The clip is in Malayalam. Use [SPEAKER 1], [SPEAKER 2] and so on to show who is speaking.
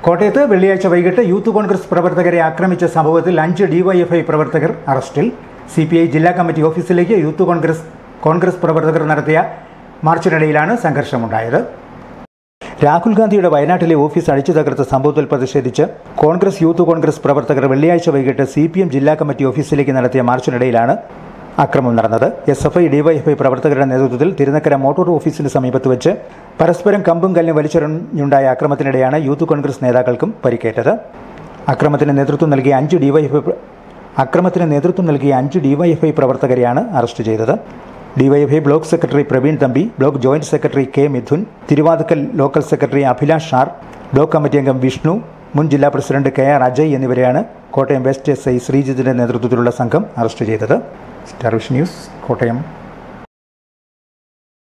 [SPEAKER 1] കോട്ടയത്ത് വെള്ളിയാഴ്ച വൈകിട്ട് യൂത്ത് കോൺഗ്രസ് പ്രവർത്തകരെ ആക്രമിച്ച സംഭവത്തിൽ അഞ്ച് ഡിവൈഎഫ്ഐ പ്രവർത്തകർ അറസ്റ്റിൽ സി പി ഐ ജില്ലാ കമ്മിറ്റി ഓഫീസിലേക്ക് യൂത്ത് കോൺഗ്രസ് കോൺഗ്രസ് പ്രവർത്തകർ നടത്തിയ മാർച്ചിനിടയിലാണ് സംഘർഷമുണ്ടായത് രാഹുൽ ഗാന്ധിയുടെ വയനാട്ടിലെ ഓഫീസ് അടിച്ചു തകർത്ത സംഭവത്തിൽ പ്രതിഷേധിച്ച് കോൺഗ്രസ് യൂത്ത് കോൺഗ്രസ് പ്രവർത്തകർ വെള്ളിയാഴ്ച വൈകിട്ട് സി പി എം ജില്ലാ കമ്മിറ്റി ഓഫീസിലേക്ക് നടത്തിയ മാർച്ചിനിടയിലാണ് അക്രമം നടന്നത് എസ് എഫ് ഐ ഡിവൈഎഫ്ഐ പ്രവർത്തകരുടെ നേതൃത്വത്തിൽ തിരുനക്കര മോട്ടോർ ഓഫീസിന് സമീപത്ത് വെച്ച് പരസ്പരം കമ്പും കല്ലും വലിച്ചെറിഞ്ഞുണ്ടായ അക്രമത്തിനിടെയാണ് യൂത്ത് കോൺഗ്രസ് നേതാക്കൾക്കും പരിക്കേറ്റത് അക്രമത്തിന് നേതൃത്വം നൽകിയ അഞ്ച് ഡിവൈഎഫ്ഐ പ്ര- അക്രമത്തിന് നേതൃത്വം നൽകിയ അഞ്ച് ഡിവൈഎഫ്ഐ പ്രവർത്തകരെയാണ് അറസ്റ്റ് ചെയ്തത് DYFI block secretary Praveen Thampi block joint secretary K Mithun Thiruvathukkal local secretary Abhilash ഷാർ ബ്ലോക്ക് കമ്മിറ്റി അംഗം വിഷ്ണു മുൻ ജില്ലാ പ്രസിഡന്റ് കെ ആർ അജയ് എന്നിവരെയാണ് കോട്ടയം വെസ്റ്റ് എസ് ഐ ശ്രീജിത്തിന്റെ നേതൃത്വത്തിലുള്ള സംഘം അറസ്റ്റ് ചെയ്തത് സ്റ്റാർ വിഷൻ ന്യൂസ് കോട്ടയം